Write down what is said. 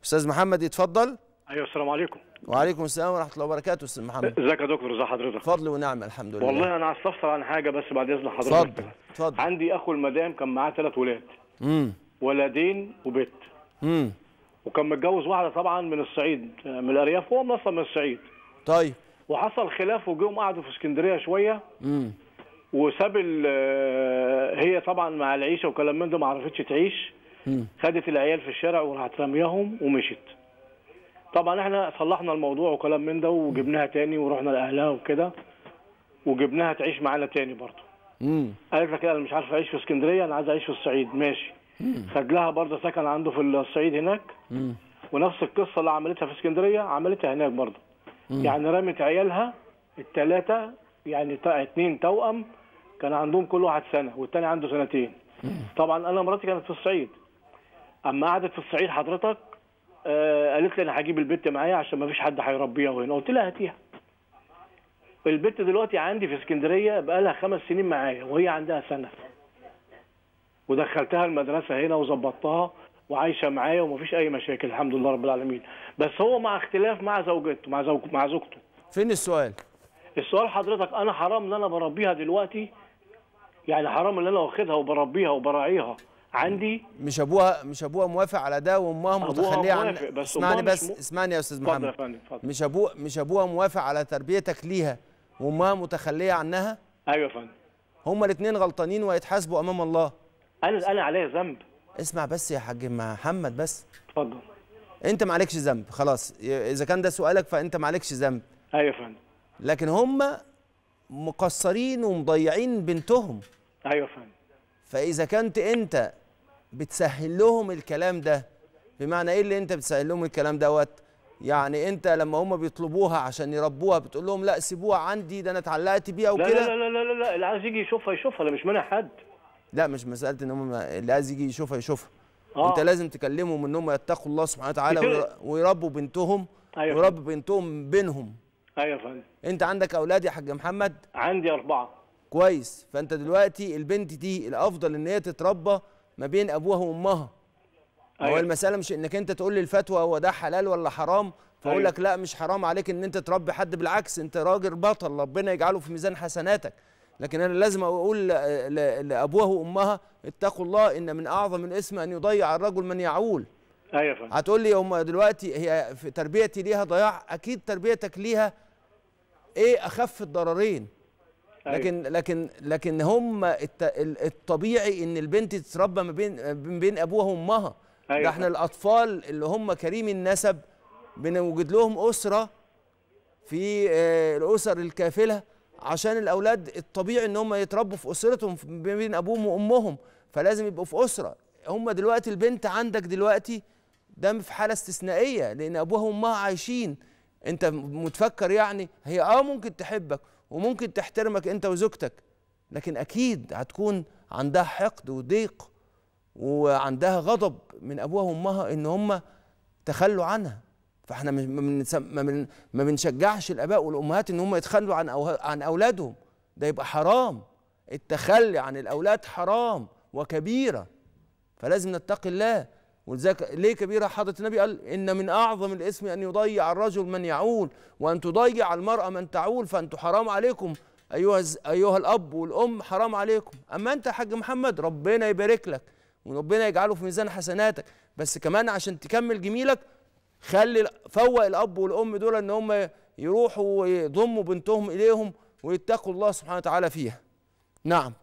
استاذ محمد يتفضل ايوه السلام عليكم وعليكم السلام ورحمه الله وبركاته استاذ محمد ازيك يا دكتور ازي حضرتك فضل ونعم الحمد لله والله انا هستفسر عن حاجه بس بعد اذن حضرتك اتفضل اتفضل عندي اخو المدام كان معاه ثلاث ولاد امم ولدين وبنت امم وكان متجوز واحده طبعا من الصعيد من الارياف وهو من اصلا من الصعيد طيب وحصل خلاف وجم قعدوا في اسكندريه شويه امم وساب ال- هي طبعا مع العيشه وكلام من ده ما عرفتش تعيش امم خدت العيال في الشارع وراحت رمياهم ومشت طبعا احنا صلحنا الموضوع وكلام من ده وجبناها تاني ورحنا لاهلها وكده وجبناها تعيش معانا تاني برضه امم قالت لك انا مش عارف اعيش في اسكندريه انا عايز اعيش في الصعيد ماشي خد لها برضه سكن عنده في الصعيد هناك امم ونفس القصه اللي عملتها في اسكندريه عملتها هناك برضه يعني رمت عيالها الثلاثه يعني تا- اتنين توأم كان عندهم كل واحد سنه والتاني عنده سنتين طبعا انا مراتي كانت في الصعيد اما قعدت في الصعيد حضرتك آه قالت لي انا هجيب البت معايا عشان ما فيش حد هيربيها هنا قلت لها هاتيها البت دلوقتي عندي في اسكندريه بقى لها خمس سنين معايا وهي عندها سنه ودخلتها المدرسه هنا وظبطتها وعايشه معايا ومفيش اي مشاكل الحمد لله رب العالمين بس هو مع اختلاف مع زوجته مع زوج مع زوجته فين السؤال السؤال حضرتك انا حرام ان انا بربيها دلوقتي يعني حرام ان انا واخدها وبربيها وبراعيها عندي مش ابوها مش ابوها موافق على ده وامها أبوها متخليه عن موافق، بس اسمعني أمها مش بس مو- اسمعني يا استاذ اتفضل يا محمد فندم اتفضل مش ابوه مش ابوها موافق على تربيتك ليها وامها متخليه عنها ايوه يا فندم هما الاثنين غلطانين ويتحاسبوا امام الله انا انا عليا ذنب اسمع بس يا حاج محمد بس اتفضل انت معلكش ذنب خلاص ي- اذا كان ده سؤالك فانت معلكش ذنب ايوه يا فندم لكن هم مقصرين ومضيعين بنتهم ايوه يا فندم فاذا كنت انت بتسهل لهم الكلام ده بمعنى ايه اللي انت بتسهل لهم الكلام دوت يعني انت لما هم بيطلبوها عشان يربوها بتقول لهم لا سيبوها عندي ده انا اتعلقت بيها لا لا وكده لا لا لا لا اللي عايز يجي يشوفها يشوفها انا مش مانع حد لا مش مساله ان هم اللي عايز يجي يشوفها يشوفها آه. انت لازم تكلمهم ان هم يتقوا الله سبحانه وتعالى كتير. وير- ويربوا بنتهم أيوة. ويربوا بنتهم بينهم ايوه يا فندم انت عندك اولاد يا حاج محمد عندي اربعه كويس فانت دلوقتي البنت دي الافضل ان هي تتربى ما بين ابوها وامها هو أيوة. المساله مش انك انت تقول لي الفتوى هو ده حلال ولا حرام فاقول أيوة. لك لا مش حرام عليك ان انت تربي حد بالعكس انت راجل بطل ربنا يجعله في ميزان حسناتك لكن انا لازم اقول ل- ل- لابوها وامها اتقوا الله ان من اعظم الاسم ان يضيع الرجل من يعول ايوه يا فندم هتقول لي هم دلوقتي هي في تربيتي ليها ضياع اكيد تربيتك ليها ايه اخف الضررين أيوة. لكن لكن لكن هم الت- ال- الطبيعي ان البنت تتربى ما بين ما بين ابوها وامها أيوة ده احنا فعلا. الاطفال اللي هم كريم النسب بنوجد لهم اسره في آه، الاسر الكافله عشان الاولاد الطبيعي ان هم يتربوا في اسرتهم في- ما بين ابوهم وامهم فلازم يبقوا في اسره هم دلوقتي البنت عندك دلوقتي ده في حاله استثنائيه لان ابوها وامها عايشين انت متفكر يعني هي اه ممكن تحبك وممكن تحترمك انت وزوجتك لكن اكيد هتكون عندها حقد وضيق وعندها غضب من ابوها وامها ان هم تخلوا عنها فاحنا مش- ما بنس- ما بن- ما بنشجعش الاباء والامهات ان هم يتخلوا عن أوه- عن اولادهم ده يبقى حرام التخلي عن الاولاد حرام وكبيره فلازم نتقي الله ولذلك ليه كبيره حضره النبي قال ان من اعظم الاسم ان يضيع الرجل من يعول وان تضيع المراه من تعول فانتم حرام عليكم ايها الز- ايها الاب والام حرام عليكم اما انت يا حاج محمد ربنا يبارك لك وربنا يجعله في ميزان حسناتك بس كمان عشان تكمل جميلك خلي فوق الاب والام دول ان هم يروحوا ويضموا بنتهم اليهم ويتقوا الله سبحانه وتعالى فيها نعم